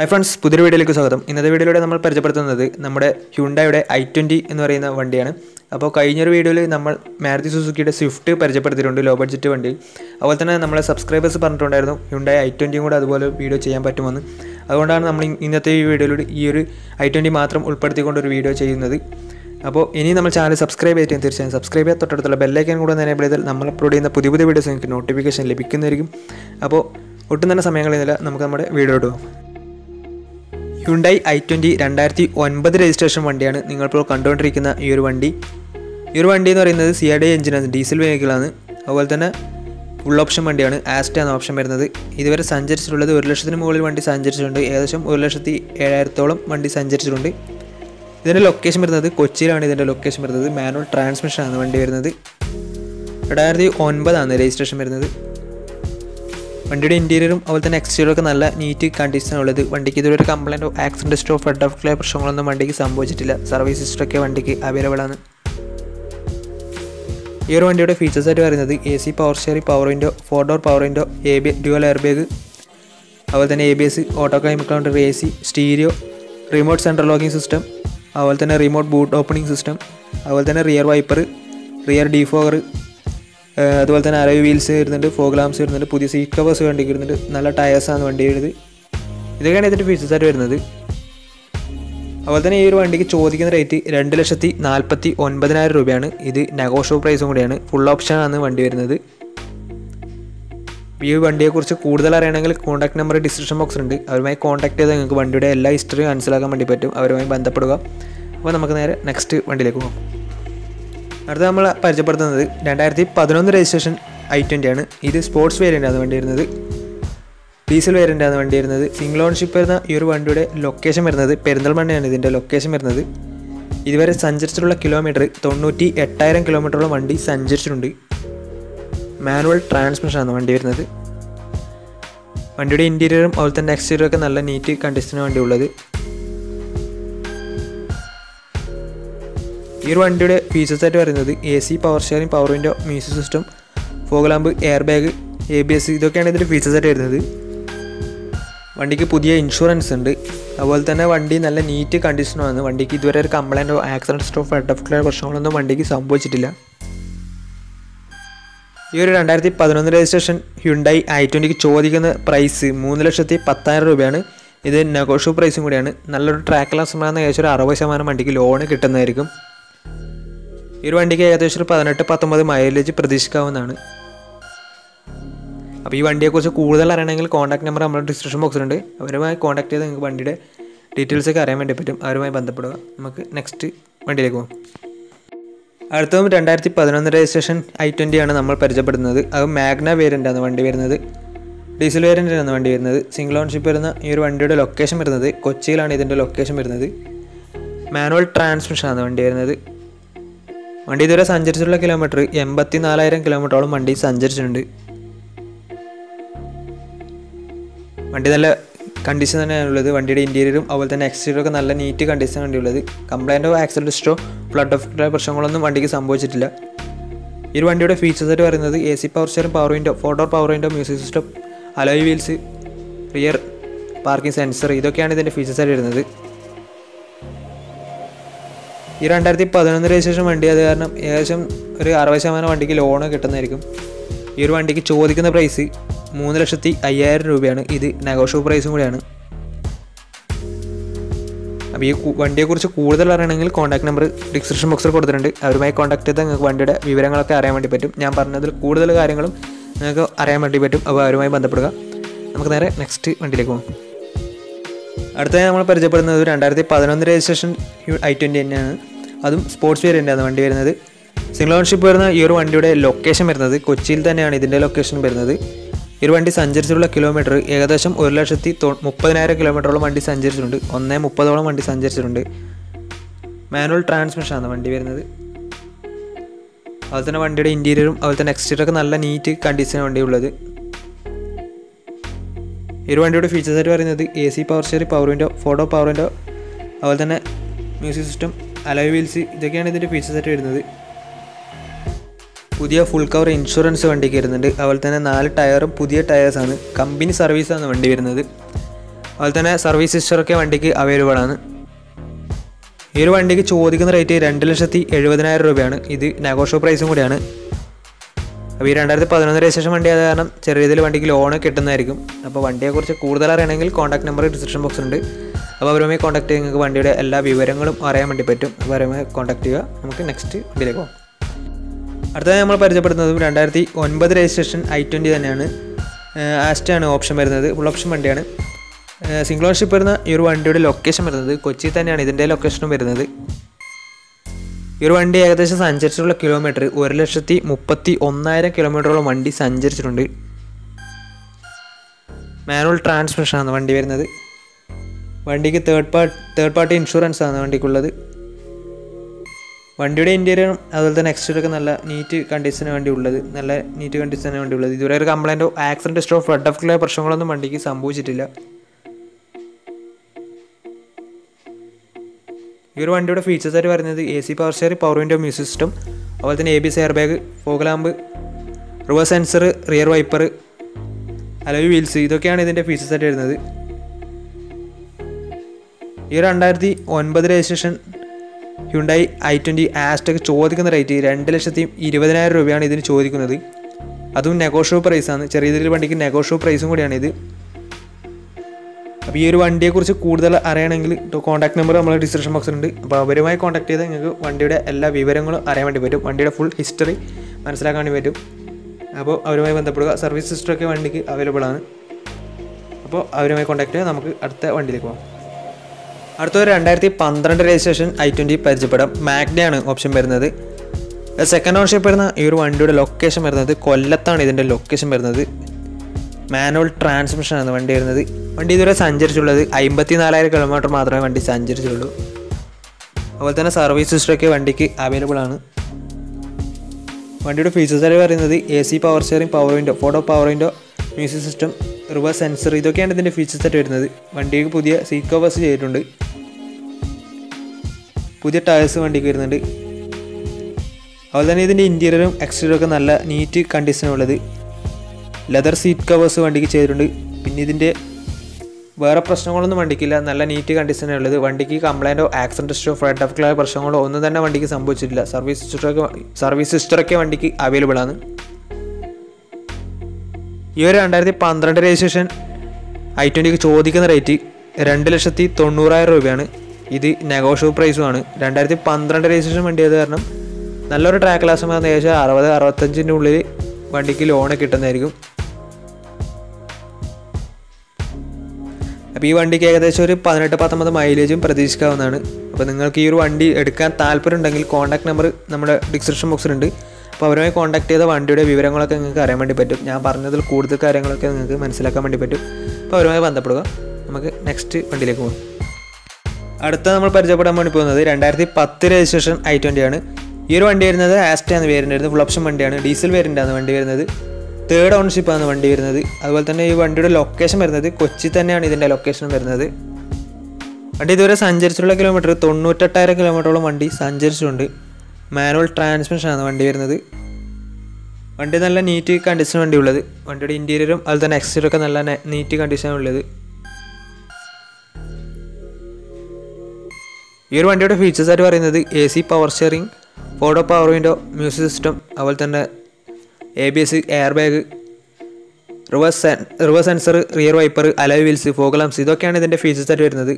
hi friends പുതിയൊരു വീഡിയോയിലേക്ക് സ്വാഗതം ഇന്നത്തെ വീഡിയോയിലൂടെ നമ്മൾ പരിചയപ്പെടുത്തുന്നത് നമ്മുടെ ഹ്യുണ്ടായുടെ ഐ ട്വൻറ്റി എന്ന് പറയുന്ന വണ്ടിയാണ് അപ്പോൾ കഴിഞ്ഞൊരു വീഡിയോയിൽ നമ്മൾ മാരുതി സുസുക്കിയുടെ സ്വിഫ്റ്റ് പരിചയപ്പെടുത്തിയിട്ടുണ്ട് ലോ ബഡ്ജറ്റ് വണ്ടി അതുപോലെ തന്നെ നമ്മളെ സബ്സ്ക്രൈബേഴ്സ് പറഞ്ഞിട്ടുണ്ടായിരുന്നു ഹ്യുണ്ടായ ഐ ട്വൻറ്റിയും കൂടെ അതുപോലെ വീഡിയോ ചെയ്യാൻ പറ്റുമെന്ന് അതുകൊണ്ടാണ് നമ്മൾ ഇന്നത്തെ ഈ വീഡിയോയിലൂടെ ഈ ഒരു ഐ ട്വൻറ്റി മാത്രം ഉൾപ്പെടുത്തിക്കൊണ്ട് ഒരു വീഡിയോ ചെയ്യുന്നത് അപ്പോൾ ഇനി നമ്മൾ ചാനൽ സബ്സ്ക്രൈബ് ചെയ്തിട്ട് തീർച്ചയായും സബ്സ്ക്രൈബ് ചെയ്യാൻ തൊട്ടടുത്തുള്ള ബെല്ലൈക്കൻ കൂടെ എനേബിൾ ചെയ്താൽ നമ്മൾ അപ്ലോഡ് ചെയ്യുന്ന പുതിയ പുതിയ വീഡിയോസ് നിങ്ങൾക്ക് നോട്ടിഫിക്കേഷൻ ലഭിക്കുന്നതായിരിക്കും അപ്പോൾ ഒട്ടും തന്നെ സമയങ്ങളില്ല നമുക്ക് നമ്മുടെ വീഡിയോ ഇടുക ഹ്യുണ്ടായി ഐ ട്വൻറ്റി രണ്ടായിരത്തി ഒൻപത് രജിസ്ട്രേഷൻ വണ്ടിയാണ് നിങ്ങളിപ്പോൾ കണ്ടുകൊണ്ടിരിക്കുന്ന ഈ ഒരു വണ്ടി ഈ ഒരു വണ്ടി എന്ന് പറയുന്നത് സി ആർ ഡി എഞ്ചിനാണ് ഡീസൽ വെഹിക്കിളാണ് അതുപോലെ തന്നെ ഫുൾ ഓപ്ഷൻ വണ്ടിയാണ് ആസ്റ്റ എന്ന ഓപ്ഷൻ വരുന്നത് ഇതുവരെ സഞ്ചരിച്ചിട്ടുള്ളത് ഒരു ലക്ഷത്തിന് മുകളിൽ വണ്ടി സഞ്ചരിച്ചിട്ടുണ്ട് ഏകദേശം ഒരു ലക്ഷത്തി ഏഴായിരത്തോളം വണ്ടി സഞ്ചരിച്ചിട്ടുണ്ട് ഇതിൻ്റെ ലൊക്കേഷൻ വരുന്നത് കൊച്ചിയിലാണ് ഇതിൻ്റെ ലൊക്കേഷൻ വരുന്നത് മാനുവൽ ട്രാൻസ്മിഷനാണ് വണ്ടി വരുന്നത് രണ്ടായിരത്തി ഒൻപതാണ് രജിസ്ട്രേഷൻ വരുന്നത് വണ്ടിയുടെ ഇൻറ്റീരിയറും അതുപോലെ തന്നെ എക്സ്റ്റീരിയറും ഒക്കെ നല്ല നീറ്റ് കണ്ടീഷൻ ഉള്ളത് വണ്ടിക്ക് ഇതുവരെ കംപ്ലൈൻറ്റോ ആക്സിഡൻറ്റ് സ്റ്റോ ഫെഡ് ഓഫ് ക്ലേ പ്രശ്നങ്ങളൊന്നും വണ്ടിക്ക് സംഭവിച്ചിട്ടില്ല സർവീസ് സിസ്റ്റമൊക്കെ വണ്ടിക്ക് അവൈലബിൾ ആണ് ഈ ഒരു വണ്ടിയുടെ ഫീച്ചേഴ്സ് ആയിട്ട് പറയുന്നത് എ സി പവർ ഷെയറി power window four door power window A B dual air bag അതുപോലെ തന്നെ A B S auto climate counter A C stereo remote central locking system അതുപോലെ തന്നെ റിമോട്ട് ബൂട്ട് ഓപ്പണിംഗ് സിസ്റ്റം അതുപോലെ തന്നെ rear wiper rear defogger അതുപോലെ തന്നെ അരവ് wheels വരുന്നുണ്ട് ഫോഗ് ലാംസ് വരുന്നുണ്ട് പുതിയ സീറ്റ് കവേഴ്സ് വണ്ടിക്ക് വരുന്നുണ്ട് നല്ല ടയേഴ്സാണ് വണ്ടി വരുന്നത് ഇതൊക്കെയാണ് ഇതിൻ്റെ ഫീച്ചേഴ്സ് ആയിട്ട് വരുന്നത് അതുപോലെ തന്നെ ഈ ഒരു വണ്ടിക്ക് ചോദിക്കുന്ന റേറ്റ് രണ്ട് ലക്ഷത്തി നാൽപ്പത്തി ഒൻപതിനായിരം രൂപയാണ് ഇത് നെഗോഷ്യോ പ്രൈസും കൂടിയാണ് ഫുൾ ഓപ്ഷനാണ് വണ്ടി വരുന്നത് ഈ വണ്ടിയെക്കുറിച്ച് കൂടുതൽ അറിയണമെങ്കിൽ കോൺടാക്ട് നമ്പർ ഡിസ്ക്രിപ്ഷൻ ബോക്സ് ഉണ്ട് അവരുമായി കോൺടാക്ട് ചെയ്താൽ നിങ്ങൾക്ക് വണ്ടിയുടെ എല്ലാ ഹിസ്റ്ററിയും മനസ്സിലാക്കാൻ വേണ്ടി പറ്റും അവരുമായി ബന്ധപ്പെടുക അപ്പോൾ നമുക്ക് നേരെ നെക്സ്റ്റ് വണ്ടിയിലേക്ക് പോകാം അടുത്ത നമ്മൾ പരിചയപ്പെടുത്തുന്നത് രണ്ടായിരത്തി പതിനൊന്ന് രജിസ്ട്രേഷൻ ഐ ട്വൻ്റി ആണ് ഇത് സ്പോർട്സ് വേരിയൻ്റ് ആണ് വണ്ടി വരുന്നത് ഡീസൽ വേരിയൻ്റ് ആണ് വണ്ടി വരുന്നത് സിംഗിൾ ഓൺഷിപ്പ് വരുന്ന ഈ ഒരു വണ്ടിയുടെ ലൊക്കേഷൻ വരുന്നത് പെരിന്തൽമണ്ണയാണ് ഇതിൻ്റെ ലൊക്കേഷൻ വരുന്നത് ഇതുവരെ സഞ്ചരിച്ചിട്ടുള്ള കിലോമീറ്റർ തൊണ്ണൂറ്റി എട്ടായിരം കിലോമീറ്ററോളം വണ്ടി സഞ്ചരിച്ചിട്ടുണ്ട് മാനുവൽ ട്രാൻസ്മിഷനാണ് വണ്ടി വരുന്നത് വണ്ടിയുടെ ഇൻറ്റീരിയറും അതുപോലെ തന്നെ എക്സ്റ്റീരിയറും ഒക്കെ നല്ല നീറ്റ് കണ്ടീഷനാണ് വണ്ടി ഉള്ളത് ഈ ഒരു വണ്ടിയുടെ ഫീച്ചേഴ്സ് ആയിട്ട് പറയുന്നത് A C power sharing power window music system fog lamp air bag A B S ഇതൊക്കെയാണ് ഇതിൻ്റെ ഫീച്ചേഴ്സ് ആയിട്ട് വരുന്നത് വണ്ടിക്ക് പുതിയ ഇൻഷുറൻസ് ഉണ്ട് അതുപോലെ തന്നെ വണ്ടി നല്ല നീറ്റ് കണ്ടീഷനാണ് വണ്ടിക്ക് ഇതുവരെ ഒരു കംപ്ലൈൻറ്റോ ആക്സിഡൻറ്റ് സ്റ്റോ ഫെഡ് ഓഫ് ക്ലിയർ പ്രശ്നങ്ങളൊന്നും വണ്ടിക്ക് സംഭവിച്ചിട്ടില്ല ഈ ഒരു രണ്ടായിരത്തി പതിനൊന്ന് രജിസ്ട്രേഷൻ ഹ്യുണ്ടായി ഐ ട്വൻറ്റിക്ക് ചോദിക്കുന്ന പ്രൈസ് മൂന്ന് ലക്ഷത്തി പത്തായിരം രൂപയാണ് ഇത് നെഗോഷ്യോ പ്രൈസും കൂടിയാണ് നല്ലൊരു ട്രാക്ക് ലാസ്മാകുന്ന ഏകദേശം ഒരു അറുപത് ശതമാനം വണ്ടിക്ക് ലോണ് കിട്ടുന്നതായിരിക്കും ഈ ഒരു വണ്ടിക്ക് ഏകദേശം ഒരു പതിനെട്ട് പത്തൊമ്പത് മൈലേജ് പ്രതീക്ഷിക്കാവുന്നതാണ് അപ്പോൾ ഈ വണ്ടിയെക്കുറിച്ച് കൂടുതൽ അറിയണമെങ്കിൽ കോൺടാക്ട് നമ്പർ നമ്മുടെ ഡിസ്ക്രിപ്ഷൻ ബോക്സിലുണ്ട് അവരുമായി കോൺടാക്ട് ചെയ്ത് നിങ്ങൾക്ക് വണ്ടിയുടെ ഡീറ്റെയിൽസ് ഒക്കെ അറിയാൻ വേണ്ടി പറ്റും അവരുമായി ബന്ധപ്പെടുക നമുക്ക് നെക്സ്റ്റ് വണ്ടിയിലേക്ക് പോകാം അടുത്തതും രണ്ടായിരത്തി പതിനൊന്ന് രജിസ്ട്രേഷൻ ഐ ട്വൻ്റി ആണ് നമ്മൾ പരിചയപ്പെടുന്നത് അത് മാഗ്ന വേരിയൻ്റ് ആണ് വണ്ടി വരുന്നത് ഡീസൽ വേരിയൻ്റ് ആണ് വണ്ടി വരുന്നത് സിംഗിൾ ഓൺഷിപ്പ് വരുന്ന ഈ ഒരു വണ്ടിയുടെ ലൊക്കേഷൻ വരുന്നത് കൊച്ചിയിലാണ് ഇതിൻ്റെ ലൊക്കേഷൻ വരുന്നത് മാനുവൽ ട്രാൻസ്മിഷൻ ആണ് വണ്ടി വരുന്നത് വണ്ടി ഇതുവരെ സഞ്ചരിച്ചിട്ടുള്ള കിലോമീറ്റർ എൺപത്തി നാലായിരം കിലോമീറ്ററോളം വണ്ടി സഞ്ചരിച്ചിട്ടുണ്ട് വണ്ടി നല്ല കണ്ടീഷൻ തന്നെയാണുള്ളത് വണ്ടിയുടെ ഇൻറ്റീരിയറും അതുപോലെ തന്നെ എക്സ്റ്റീരിയറും ഒക്കെ നല്ല നീറ്റ് കണ്ടീഷൻ വണ്ടിയുള്ളത് കംപ്ലൈൻറ്റോ ആക്സിഡൻറ്റോ ഫ്ലഡ് ഓഫ് പ്രശ്നങ്ങളൊന്നും വണ്ടിക്ക് സംഭവിച്ചിട്ടില്ല ഈ ഒരു വണ്ടിയുടെ ഫീച്ചേഴ്സ് ആയിട്ട് പറയുന്നത് എ സി പവർ സ്റ്റെയറും power window photo power window music system alloy wheels rear parking sensor ഇതൊക്കെയാണ് ഇതിൻ്റെ ഫീച്ചേഴ്സ് ആയിട്ട് വരുന്നത് ഈ രണ്ടായിരത്തി പതിനൊന്ന് രജിസ്ട്രേഷൻ വണ്ടി അത് കാരണം ഏകദേശം ഒരു അറുപത് ശതമാനം വണ്ടിക്ക് ലോണ് കിട്ടുന്നതായിരിക്കും ഈ ഒരു വണ്ടിക്ക് ചോദിക്കുന്ന പ്രൈസ് മൂന്ന് ലക്ഷത്തി അയ്യായിരം രൂപയാണ് ഇത് നെഗോഷ്യോ പ്രൈസും കൂടിയാണ് അപ്പോൾ ഈ വണ്ടിയെക്കുറിച്ച് കൂടുതൽ അറിയണമെങ്കിൽ കോൺടാക്ട് നമ്പർ ഡിസ്ക്രിപ്ഷൻ ബോക്സിൽ കൊടുത്തിട്ടുണ്ട് അവരുമായി കോൺടാക്ട് ചെയ്താൽ നിങ്ങൾക്ക് വണ്ടിയുടെ വിവരങ്ങളൊക്കെ അറിയാൻ വേണ്ടി പറ്റും ഞാൻ പറഞ്ഞതിൽ കൂടുതൽ കാര്യങ്ങളും നിങ്ങൾക്ക് അറിയാൻ വേണ്ടി പറ്റും അപ്പോൾ അവരുമായി ബന്ധപ്പെടുക നമുക്ക് നേരെ നെക്സ്റ്റ് വണ്ടിയിലേക്ക് പോകാം അടുത്തതായി നമ്മൾ പരിചയപ്പെടുന്നത് രണ്ടായിരത്തി പതിനൊന്ന് രജിസ്ട്രേഷൻ ഐ ട്വൻറ്റി തന്നെയാണ് അതും സ്പോർട്സ് വേരിയൻ്റാണ് വണ്ടി വരുന്നത് സിംഗിൾ ഓൺഷിപ്പ് വരുന്ന ഈ ഒരു വണ്ടിയുടെ ലൊക്കേഷൻ വരുന്നത് കൊച്ചിയിൽ തന്നെയാണ് ഇതിൻ്റെ ലൊക്കേഷൻ വരുന്നത് ഈ ഒരു വണ്ടി സഞ്ചരിച്ചിട്ടുള്ള കിലോമീറ്റർ ഏകദേശം ഒരു ലക്ഷത്തി തൊ മുപ്പതിനായിരം കിലോമീറ്ററോളം വണ്ടി സഞ്ചരിച്ചിട്ടുണ്ട് ഒന്നേ മുപ്പതോളം വണ്ടി സഞ്ചരിച്ചിട്ടുണ്ട് മാനുവൽ ട്രാൻസ്മിഷനാണ് വണ്ടി വരുന്നത് അതുപോലെ തന്നെ വണ്ടിയുടെ ഇൻറ്റീരിയറും അതുപോലെ തന്നെ എക്സ്റ്റീരിയറൊക്കെ നല്ല നീറ്റ് കണ്ടീഷനാണ് വണ്ടി ഉള്ളത് ഈ ഒരു വണ്ടിയുടെ ഫീച്ചേഴ്സ് ആയിട്ട് പറയുന്നത് A C power share power window photo power window അതുപോലെ തന്നെ മ്യൂസിക് സിസ്റ്റം അലോയ് വീൽസ് ഇതൊക്കെയാണ് ഇതിൻ്റെ ഫീച്ചേഴ്സ് ആയിട്ട് വരുന്നത് പുതിയ ഫുൾ കവർ ഇൻഷുറൻസ് വണ്ടിക്ക് വരുന്നുണ്ട് അതുപോലെ തന്നെ നാല് ടയറും പുതിയ ടയേഴ്സാണ് കമ്പനി സർവീസാണ് വണ്ടി വരുന്നത് അതുപോലെ തന്നെ സർവീസ് ഹിസ്റ്ററൊക്കെ വണ്ടിക്ക് അവൈലബിൾ ആണ് ഈ ഒരു വണ്ടിക്ക് ചോദിക്കുന്ന റേറ്റ് രണ്ട് ലക്ഷത്തി എഴുപതിനായിരം രൂപയാണ് ഇത് നെഗോഷ്യോ പ്രൈസും കൂടിയാണ് അപ്പോൾ ഈ രണ്ടായിരത്തി പതിനൊന്ന് രജിസ്ട്രേഷൻ വണ്ടി ആയത് കാരണം ചെറിയ രീതിയിൽ വണ്ടിക്ക് ലോൺ കിട്ടുന്നതായിരിക്കും അപ്പോൾ വണ്ടിയെക്കുറിച്ച് കൂടുതൽ അറിയണമെങ്കിൽ കോൺടാക്ട് നമ്പർ ഡിസ്ക്രിപ്ഷൻ ബോക്സ് ഉണ്ട് അപ്പോൾ അവരുമായി കോൺടാക്ട് ചെയ്ത് നിങ്ങൾക്ക് വണ്ടിയുടെ എല്ലാ വിവരങ്ങളും അറിയാൻ വേണ്ടി പറ്റും അപ്പോൾ അവരുമായി കോൺടാക്ട് ചെയ്യുക നമുക്ക് നെക്സ്റ്റ് വണ്ടിയിലേക്ക് പോകാം അടുത്തതായി നമ്മൾ പരിചയപ്പെടുന്നതും രണ്ടായിരത്തി ഒൻപത് രജിസ്ട്രേഷൻ ഐ ട്വൻറ്റി തന്നെയാണ് ആസ്റ്റാണ് ഓപ്ഷൻ വരുന്നത് ഫുൾ ഓപ്ഷൻ വണ്ടിയാണ് സിംഗിൾ ഓണർഷിപ്പ് വരുന്ന ഈ ഒരു വണ്ടിയുടെ ലൊക്കേഷൻ വരുന്നത് കൊച്ചി തന്നെയാണ് ഇതിൻ്റെ ലൊക്കേഷനും വരുന്നത് ഈ ഒരു വണ്ടി ഏകദേശം സഞ്ചരിച്ചിട്ടുള്ള കിലോമീറ്റർ ഒരു ലക്ഷത്തി മുപ്പത്തി ഒന്നായിരം കിലോമീറ്ററോളം വണ്ടി സഞ്ചരിച്ചിട്ടുണ്ട് മാനുവൽ ട്രാൻസ്മിഷനാണ് വണ്ടി വരുന്നത് വണ്ടിക്ക് third party third party insurance ആണ് വണ്ടിക്കുള്ളത് വണ്ടിയുടെ ഇൻറ്റീരിയറും അതുപോലെ തന്നെ എക്സ്റ്റീരിയറൊക്കെ നല്ല നീറ്റ് കണ്ടീഷന് വേണ്ടി ഉള്ളത് നല്ല നീറ്റ് കണ്ടീഷന് വേണ്ടി ഉള്ളത് ഇതുവരെ ഒരു കംപ്ലൈൻറ്റോ ആക്സിഡൻറ്റ് ഹിസ്റ്ററോ ഫ്ലഡ് ഓഫ് ക്ലിയർ പ്രശ്നങ്ങളൊന്നും വണ്ടിക്ക് സംഭവിച്ചിട്ടില്ല ഈ ഒരു വണ്ടിയുടെ ഫീച്ചേഴ്സ് ആയിട്ട് പറയുന്നത് A C power share power window music system അതുപോലെ തന്നെ A B C air bag fog lamp reverse sensor rear wiper alloy wheels ഇതൊക്കെയാണ് ഇതിൻ്റെ ഫീച്ചേഴ്സ് ആയിട്ട് വരുന്നത് ഈ രണ്ടായിരത്തി ഒൻപത് രജിസ്ട്രേഷൻ ഹ്യുണ്ടായി ഐ ട്വൻറ്റി ആസ്റ്റക്ക് ചോദിക്കുന്ന റേറ്റ് രണ്ട് ലക്ഷത്തി ഇരുപതിനായിരം രൂപയാണ് ഇതിന് ചോദിക്കുന്നത് അതും നെഗോഷ്യോ പ്രൈസാണ് ചെറിയ രീതിയിൽ വണ്ടിക്ക് നെഗോഷ്യോ പ്രൈസും കൂടിയാണ് ഇത് അപ്പോൾ ഈ ഒരു വണ്ടിയെക്കുറിച്ച് കൂടുതൽ അറിയണമെങ്കിൽ കോൺടാക്ട് നമ്പർ നമ്മൾ ഡിസ്ക്രിപ്ഷൻ ബോക്സിലുണ്ട് അപ്പോൾ അവരുമായി കോൺടാക്ട് ചെയ്താൽ നിങ്ങൾക്ക് വണ്ടിയുടെ എല്ലാ വിവരങ്ങളും അറിയാൻ വേണ്ടി പറ്റും വണ്ടിയുടെ ഫുൾ ഹിസ്റ്ററി മനസ്സിലാക്കാൻ വേണ്ടി പറ്റും അപ്പോൾ അവരുമായി ബന്ധപ്പെടുക സർവീസ് സിസ്റ്ററൊക്കെ വണ്ടിക്ക് അവൈലബിൾ ആണ് അപ്പോൾ അവരുമായി കോൺടാക്ട് ചെയ്താൽ നമുക്ക് അടുത്ത വണ്ടിയിലേക്ക് പോകാം അടുത്തൊരു രണ്ടായിരത്തി പന്ത്രണ്ട് രജിസ്ട്രേഷൻ ഐ ട്വൻറ്റി പരിചയപ്പെടാം മാഗ്നയാണ് ഓപ്ഷൻ വരുന്നത് സെക്കൻഡ് ഓണർഷിപ്പ് വരുന്ന ഈ ഒരു വണ്ടിയുടെ ലൊക്കേഷൻ വരുന്നത് കൊല്ലത്താണ് ഇതിൻ്റെ ലൊക്കേഷൻ വരുന്നത് മാനുവൽ ട്രാൻസ്മിഷനാണ് വണ്ടി വരുന്നത് വണ്ടി ഇതുവരെ സഞ്ചരിച്ചുള്ളത് അമ്പത്തി നാലായിരം കിലോമീറ്റർ മാത്രമേ വണ്ടി സഞ്ചരിച്ചുള്ളൂ അതുപോലെ തന്നെ സർവീസ് സിസ്റ്റമൊക്കെ വണ്ടിക്ക് അവൈലബിൾ ആണ് വണ്ടിയുടെ ഫീച്ചേഴ്സ് ആയി പറയുന്നത് A C power steering power window photo power window music system reverse sensor ഇതൊക്കെയാണ് ഇതിൻ്റെ ഫീച്ചേഴ്സ് ആയിട്ട് വരുന്നത് വണ്ടിക്ക് പുതിയ സീറ്റ് കവേഴ്സ് ചെയ്തിട്ടുണ്ട് പുതിയ ടയേഴ്സ് വണ്ടിക്ക് വരുന്നുണ്ട് അതുപോലെ തന്നെ ഇതിൻ്റെ ഇൻറ്റീരിയറും എക്സ്റ്റീരിയറും ഒക്കെ നല്ല നീറ്റ് കണ്ടീഷനുള്ളത് ലെതർ സീറ്റ് കവേഴ്സ് വണ്ടിക്ക് ചെയ്തിട്ടുണ്ട് പിന്നെ ഇതിൻ്റെ വേറെ പ്രശ്നങ്ങളൊന്നും വണ്ടിക്കില്ല നല്ല നീറ്റ് കണ്ടീഷനാണ് ഉള്ളത് വണ്ടിക്ക് കംപ്ലൈൻറ്റോ ആക്സിഡൻറ്റ് ഹിസ്റ്ററോ ഫ്ലഡ് ഓഫ് ക്ലിയർ പ്രശ്നങ്ങളോ ഒന്നും തന്നെ വണ്ടിക്ക് സംഭവിച്ചിട്ടില്ല സർവീസ് ഹിസ്റ്ററൊക്കെ സർവീസ് ഹിസ്റ്ററൊക്കെ വണ്ടിക്ക് അവൈലബിൾ ആണ് ഈ ഒരു രണ്ടായിരത്തി പന്ത്രണ്ട് രജിസ്ട്രേഷൻ ഐ ട്വൻറ്റിക്ക് ചോദിക്കുന്ന റേറ്റ് രണ്ട് ലക്ഷത്തി തൊണ്ണൂറായിരം രൂപയാണ് ഇത് നെഗോഷ്യോ പ്രൈസുമാണ് രണ്ടായിരത്തി പന്ത്രണ്ട് രജിസ്ട്രേഷൻ വണ്ടി ആയത് കാരണം നല്ലൊരു ട്രാക്ക് ലാസം ഏകദേശം അറുപത് അറുപത്തഞ്ചിൻ്റെ ഉള്ളിൽ വണ്ടിക്ക് ലോണ് കിട്ടുന്നതായിരിക്കും അപ്പോൾ ഈ വണ്ടിക്ക് ഏകദേശം ഒരു പതിനെട്ട് പത്തൊമ്പത് മൈലേജും പ്രതീക്ഷിക്കാവുന്നതാണ് അപ്പോൾ നിങ്ങൾക്ക് ഈ ഒരു വണ്ടി എടുക്കാൻ താല്പര്യം ഉണ്ടെങ്കിൽ കോൺടാക്ട് നമ്പർ നമ്മുടെ ഡിസ്ക്രിപ്ഷൻ ബോക്സിലുണ്ട് അപ്പോൾ അവരുമായി കോൺടാക്ട് ചെയ്ത വണ്ടിയുടെ വിവരങ്ങളൊക്കെ നിങ്ങൾക്ക് അറിയാൻ വേണ്ടി പറ്റും ഞാൻ പറഞ്ഞതിൽ കൂടുതൽ കാര്യങ്ങളൊക്കെ നിങ്ങൾക്ക് മനസ്സിലാക്കാൻ വേണ്ടി പറ്റും അപ്പോൾ അവരുമായി ബന്ധപ്പെടുക നമുക്ക് നെക്സ്റ്റ് വണ്ടിയിലേക്ക് പോകാം അടുത്ത നമ്മൾ പരിചയപ്പെടാൻ വേണ്ടി പോകുന്നത് രണ്ടായിരത്തി പത്ത് രജിസ്ട്രേഷൻ ഐ ട്വൻ്റി ആണ് ഈ ഒരു വണ്ടി വരുന്നത് ആസ്റ്റ ആണ് വേരിയൻ്റ് വരുന്നത് ഫുൾ ഓപ്ഷൻ വണ്ടിയാണ് ഡീസൽ വേരിയൻ്റ് ആണ് വണ്ടി വരുന്നത് തേർഡ് ഓണർഷിപ്പ് ആണ് വണ്ടി വരുന്നത് അതുപോലെ തന്നെ ഈ വണ്ടിയുടെ ലൊക്കേഷൻ വരുന്നത് കൊച്ചി തന്നെയാണ് ഇതിൻ്റെ ലൊക്കേഷൻ വരുന്നത് വണ്ടി ഇതുവരെ സഞ്ചരിച്ചിട്ടുള്ള കിലോമീറ്റർ തൊണ്ണൂറ്റെട്ടായിരം കിലോമീറ്ററോളം വണ്ടി സഞ്ചരിച്ചിട്ടുണ്ട് മാനുവൽ ട്രാൻസ്മിഷനാണ് വണ്ടി വരുന്നത് വണ്ടി നല്ല നീറ്റ് കണ്ടീഷൻ വണ്ടി ഉള്ളത് വണ്ടിയുടെ ഇൻറ്റീരിയറും അതുപോലെ തന്നെ എക്സ്റ്റീരിയറും ഒക്കെ നല്ല നീറ്റ് കണ്ടീഷനാണ് ഉള്ളത് ഈ ഒരു വണ്ടിയുടെ ഫീച്ചേഴ്സ് ആയിട്ട് പറയുന്നത് A C power steering photo power window music system അതുപോലെ തന്നെ A B S air bag reverse reverse sensor rear wiper alloy wheels fog lamps ഇതൊക്കെയാണ് ഇതിൻ്റെ ഫീച്ചേഴ്സ് ആയിട്ട് വരുന്നത്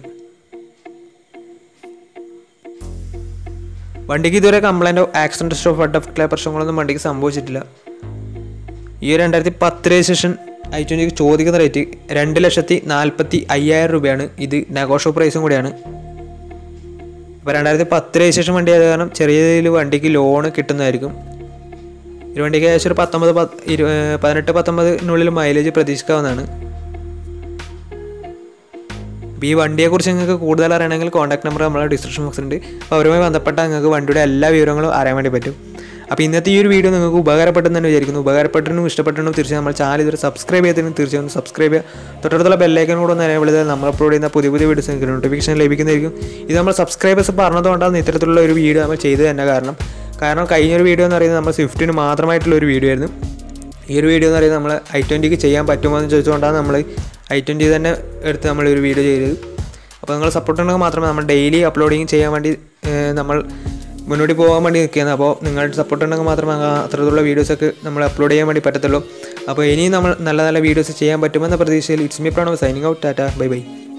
വണ്ടിക്ക് ഇതുവരെ കംപ്ലൈൻറ്റോ ആക്സിഡൻറ്റ് സ്റ്റോ ഫഡ് ഓഫ് ക്ലേ പ്രശ്നങ്ങളൊന്നും വണ്ടിക്ക് സംഭവിച്ചിട്ടില്ല ഈ ഒരു രണ്ടായിരത്തി പത്ത് രജിസ്ട്രേഷൻ ഐ ട്വൻറ്റിക്ക് ചോദിക്കുന്ന റേറ്റ് രണ്ട് ലക്ഷത്തി നാൽപ്പത്തി അയ്യായിരം രൂപയാണ് ഇത് നെഗോഷ്യോ പ്രൈസും കൂടിയാണ് അപ്പോൾ രണ്ടായിരത്തി പത്ത് രജിസ്ട്രേഷൻ വണ്ടി ആയത് കാരണം ചെറിയ രീതിയിൽ വണ്ടിക്ക് ലോൺ കിട്ടുന്നതായിരിക്കും ഒരു വണ്ടിക്ക് ഏകദേശം ഒരു പത്തൊമ്പത് പത്ത് ഇരു പതിനെട്ട് പത്തൊമ്പതിനുള്ളിൽ മൈലേജ് പ്രതീക്ഷിക്കാവുന്നതാണ് അപ്പോൾ ഈ വണ്ടിയെക്കുറിച്ച് നിങ്ങൾക്ക് കൂടുതൽ അറിയണമെങ്കിൽ കോൺടാക്ട് നമ്പർ നമ്മളെ ഡിസ്ക്രിപ്ഷൻ ബോക്സിലുണ്ട് അപ്പോൾ അവരുമായി ബന്ധപ്പെട്ടാൽ നിങ്ങൾക്ക് വണ്ടിയുടെ എല്ലാ വിവരങ്ങളും അറിയാൻ വേണ്ടി പറ്റും അപ്പോൾ ഇന്നത്തെ ഈ ഒരു വീഡിയോ നിങ്ങൾക്ക് ഉപകാരപ്പെട്ടെന്ന് തന്നെ വിചാരിക്കുന്നു ഉപകാരപ്പെട്ടിനും ഇഷ്ടപ്പെട്ടിനും തീർച്ചയായും നമ്മൾ ചാനൽ ഇതുവരെ സബ്സ്ക്രൈബ് ചെയ്തതിനും തീർച്ചയായും സബ്സ്ക്രൈബ് ചെയ്യുക തൊട്ടടുത്തുള്ള ബെല്ലൈക്കൻ കൂടെ ഒന്ന് എനേബിൾ ചെയ്താൽ നമ്മൾ അപ്ലോഡ് ചെയ്യുന്ന പുതിയ പുതിയ വീഡിയോസ് നിങ്ങൾക്ക് നോട്ടിഫിക്കേഷൻ ലഭിക്കുന്നതായിരിക്കും ഇത് നമ്മൾ സബ്സ്ക്രൈബേഴ്സ് പറഞ്ഞതുകൊണ്ടാണ് ഇത്തരത്തിലുള്ള ഒരു വീഡിയോ നമ്മൾ ചെയ്തത് തന്നെ കാരണം കാരണം കഴിഞ്ഞൊരു വീഡിയോ എന്ന് പറയുന്നത് നമ്മൾ സ്വിഫ്റ്റിന് മാത്രമായിട്ടുള്ള ഒരു വീഡിയോ ആയിരുന്നു ഈ ഒരു വീഡിയോ എന്ന് പറയുന്നത് നമ്മൾ ഐ ട്വൻറ്റിക്ക് ചെയ്യാൻ പറ്റുമോ എന്ന് ചോദിച്ചുകൊണ്ടാണ് നമ്മൾ ഐ ട്വൻറ്റി തന്നെ എടുത്ത് നമ്മളൊരു വീഡിയോ ചെയ്തത് അപ്പോൾ നിങ്ങൾ സപ്പോർട്ട് ഉണ്ടെങ്കിൽ മാത്രമേ നമ്മൾ ഡെയിലി അപ്ലോഡിങ് ചെയ്യാൻ വേണ്ടി ഏഹ്, നമ്മൾ മുന്നോട്ട് പോകാൻ വേണ്ടി നിൽക്കുന്നത് അപ്പോൾ നിങ്ങളുടെ സപ്പോർട്ട് ഉണ്ടെങ്കിൽ മാത്രമേ ആ അത്തരത്തിലുള്ള വീഡിയോസൊക്കെ നമ്മൾ അപ്ലോഡ് ചെയ്യാൻ വേണ്ടി പറ്റത്തുള്ളൂ അപ്പോൾ ഇനിയും നമ്മൾ നല്ല നല്ല വീഡിയോസ് ചെയ്യാൻ പറ്റുമെന്ന പ്രതീക്ഷയിൽ it's me Pranav signing out tata bye by